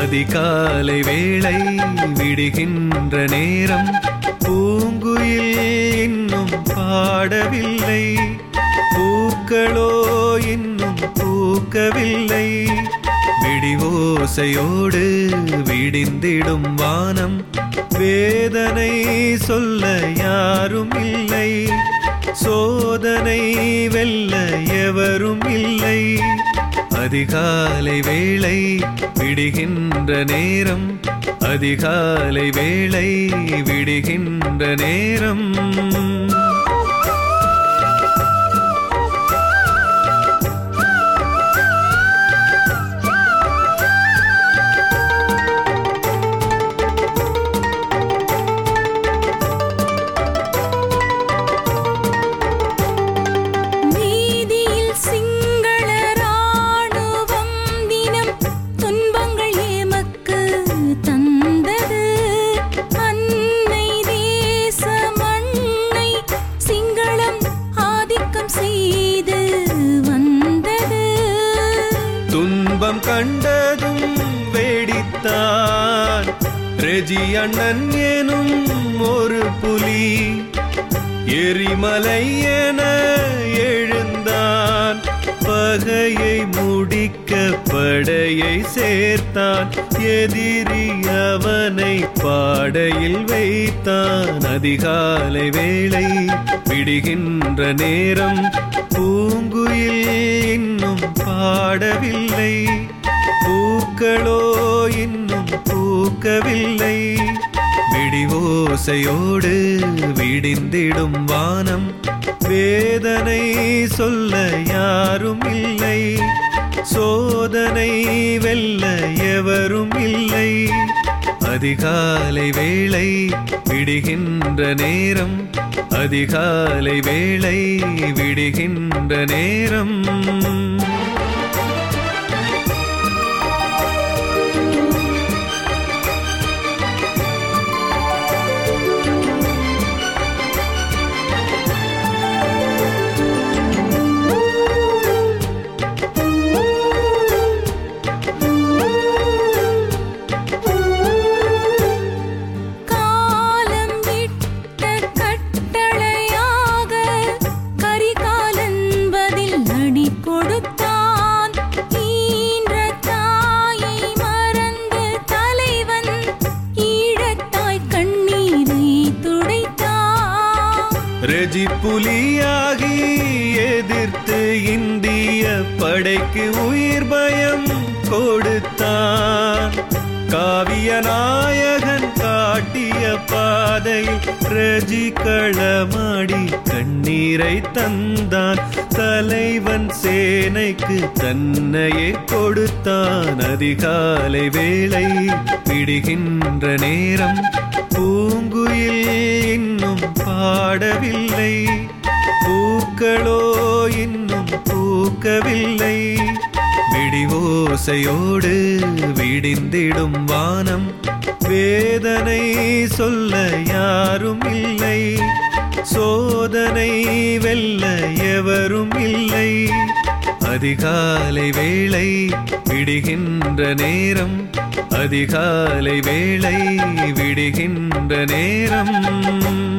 அதிகாலை வேளை விடுகின்ற நேரம் பூங்குயில் இன்னும் பாடவில்லை பூக்களோ இன்னும் பூக்கவில்லை விடிவோசையோடு விடிந்திடும் வானம் வேதனை சொல்ல யாரும் இல்லை சோதனை வெல்ல எவரும் இல்லை அதிகாலை வேளை விடுகின்ற நேரம் அதிகாலை வேளை விடுகின்ற நேரம் வீதியில் சிங்கள ராணுவம் தினம் துன்பங்கள் எமக்கு தந்தது அன்னை தேச மண்ணை சிங்களம் ஆதிக்கம் செய்து வந்தது துன்பம் கண்டதும் வேடித்தான் ரெஜி அண்ணன் எனும் ஒரு புலி எரிமலை என எழுந்தான் பகையை முடிக்க படையை சேர்த்தான் எதிரி அவனை பாடையில் வைத்தான் அதிகாலை வேளை விடுகின்ற நேரம் பூங்குயில் இன்னும் பாடவில்லை பூக்களோ இன்னும் பூக்கவில்லை விடிவோசையோடு விடிந்திடும் வானம் வேதனை சொல்ல யாரும் இல்லை சோதனை வெல்ல எவரும் இல்லை அதிகாலை வேளை விடுகின்ற நேரம் அதிகாலை வேளை விடுகின்ற நேரம் காலம் விட்ட கட்டளையாக கரிகாலன்பதில் அடி கொடுத்தான் ஈன்ற தாயை மறந்து தலைவன் ஈழத்தாய் கண்ணீரை துடைத்தான் ரெஜி புலியாகி எதிர்த்து இந்திய படைக்கு உயிர் பயம் கொடுத்தான் காவிய நாயகன் காட்டிய பாதையில் ரஜி களமாடி கண்ணீரை தந்தான் தலைவன் சேனைக்கு தன்னையே கொடுத்தான் அதிகாலை வேளை விடுகின்ற நேரம் பூங்குயில் இன்னும் பாடவில்லை பூக்களோ இன்னும் பூக்கவில்லை விடிவோசையோடு விடிந்திடும் வானம் வேதனை சொல்ல யாரும் இல்லை சோதனை வெல்ல எவரும் இல்லை அதிகாலை வேளை விடுகின்ற நேரம் அதிகாலை வேளை விடுகின்ற நேரம்